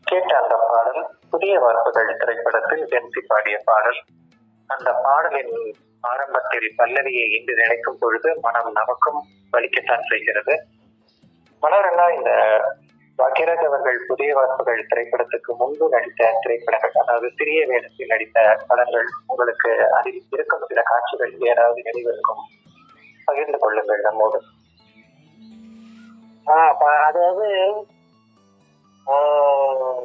கேட்ட அந்த பாடல் புதிய வார்ப்புகள் திரைப்படத்தில் ஜென்சி பாடிய பாடல் அந்த பாடலின் ஆரம்பத்தில் பல்லவியை இன்று நினைக்கும் பொழுது மனம் நமக்கும் வலிக்கத்தான் செய்கிறது மலரண்ணா இந்த பாக்கியராஜ் அவர்கள் புதிய வார்ப்புகள் திரைப்படத்துக்கு முன்பு நடித்த திரைப்படங்கள் அதாவது சிறிய வேடத்தில் நடித்த படங்கள் உங்களுக்கு அதில் இருக்கும் சில காட்சிகள் ஏதாவது நினைவிருக்கும் பகிர்ந்து கொள்ளுங்கள் நம்மோடு ஆ, ப- அதாவது ஆஹ்,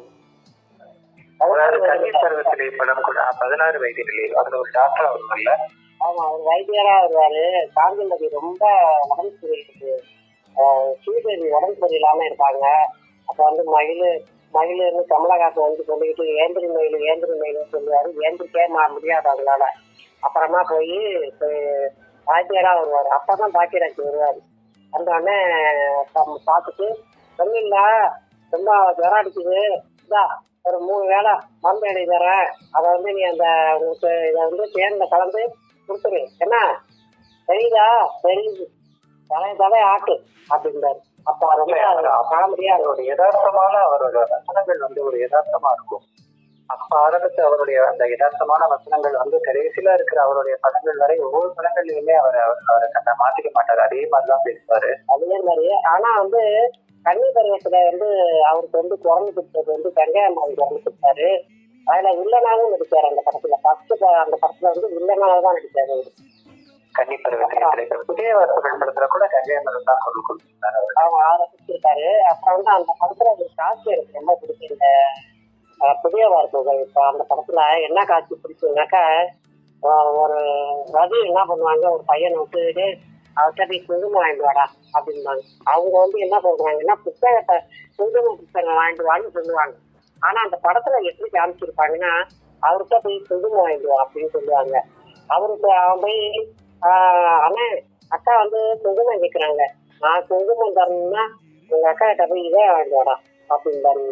அதாவது கல்வி பருவத்திலே படம் கூட ஆ, பதினாறு வயதிலே அதுல ஒரு டாக்டர் அவர்கள் ஆமா அவர் வைத்தியரா வருவாரு காந்திமதி ரொம்ப உடம்பு சரியிருக்கு ஸ்ரீதேவி உடம்பு சரியில்லாம இருப்பாங்க அப்ப வந்து மயில் மயிலுன்னு கமலஹாசன் வந்து சொல்லிக்கிட்டு ஏந்திரி மயில் ஏந்திரி மயில்னு சொல்லுவாரு ஏந்திரிக்கே மா முடியாது அவங்களால அப்புறமா போய் பாக்கியரா வருவாரு அப்பதான் பாக்கியராஜ் வருவாரு வந்தோடனே பா- பார்த்துட்டு சொன்னீங்களா ரொம்ப ஜுரம் அடிக்குது இதா ஒரு மூணு வேளை மருந்து எழுதி தரேன் அதை வந்து நீ அந்த உங்களுக்கு இதை வந்து தேனில் கலந்து கொடுத்துரு என்ன தெரியுதா தெரியுது தலைய தலைய ஆட்டு அப்படின்றாரு அப்போ ரொம்ப காமெடியா இருக்கும் அவருடைய யதார்த்தமான அவரோட வசனங்கள் வந்து ஒரு யதார்த்தமா இருக்கும் அப்ப ஆரம்பிச்ச அவருடைய அந்த யதார்த்தமான வசனங்கள் வந்து கடைசியில இருக்கிற அவருடைய படங்கள் வரை ஒவ்வொரு படங்கள்லயுமே அவர் அவரை தன்னை மாத்திக்க மாட்டார் அதே மாதிரிதான் பேசுவாரு அதே மாதிரி ஆனா வந்து கன்னி பருவத்துல வந்து அவருக்கு வந்து குரங்கு கொடுத்தது வந்து கங்கையம்மாவை குரங்கு கொடுத்தாரு அதுல வில்லனாவும் நடிச்சாரு அந்த படத்துல ஃபர்ஸ்ட் அந்த படத்துல வந்து வில்லனாக தான் நடிச்சாரு அவரு. கன்னி பருவத்தில் கிடைக்கிற புதிய வார்த்தைகள் படத்துல கூட கங்கையம்மன் தான் குரல் கொடுத்திருந்தார் அவர் அவங்க ஆரம்பிச்சிருக்காரு அப்புறம் வந்து அந்த படத்துல ஒரு காட்சி எனக்கு ரொம்ப பிடிக்கும் இந்த அஹ், புதிய வார்த்தைகள் இப்போ அந்த படத்துல என்ன காட்சி பிடிக்கும்னாக்கா அஹ், ஒரு ரவி என்ன பண்ணுவாங்க ஒரு பையனை விட்டு அவர்கிட்ட போய் குங்குமம் வாங்கிட்டு வாடா அப்படின்பாங்க அவங்க வந்து என்ன பண்றாங்கன்னா புத்தகத்தை குங்கும புத்தகம் வாங்கிட்டு வான்னு சொல்லுவாங்க ஆனா அந்த படத்துல எப்படி காமிச்சிருப்பாங்கன்னா அவர்கிட்ட போய் குங்குமம் வாங்கிட்டு வா அப்படின்னு சொல்லுவாங்க அவருக்கு அவன் போய் ஆஹ், அண்ணே அக்கா வந்து குங்குமம் கேட்குறாங்க நான் குங்குமம் தரணும்னா உங்க அக்கா கிட்ட போய் இதே வாங்கிட்டு வாடா அப்படின்பாரு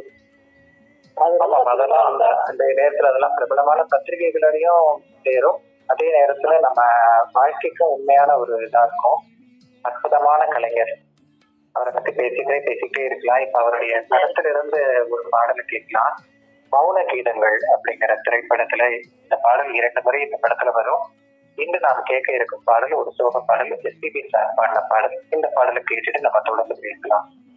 அது ரொம்ப ஆமாம் அதெல்லாம் அந்த அந்த நேரத்துல அதெல்லாம் பிரபலமான பத்திரிகைகளையும் சேரும் அதே நேரத்துல நம்ம வாழ்க்கைக்கும் உண்மையான ஒரு இதா இருக்கும் அற்புதமான கலைஞர் அவரை பத்தி பேசிட்டே பேசிக்கிட்டே இருக்கலாம் இப்ப அவருடைய படத்துல இருந்து ஒரு பாடலை கேட்கலாம் மௌன கீதங்கள் அப்படிங்கிற திரைப்படத்துல இந்த பாடல் இரண்டு முறை இந்த படத்துல வரும் இன்று நாம் கேட்க இருக்கும் பாடல் ஒரு சோக பாடல் எஸ்பிபி சார் பாடின பாடல் இந்த பாடலை கேட்டுட்டு நம்ம தொடர்ந்து பேசலாம்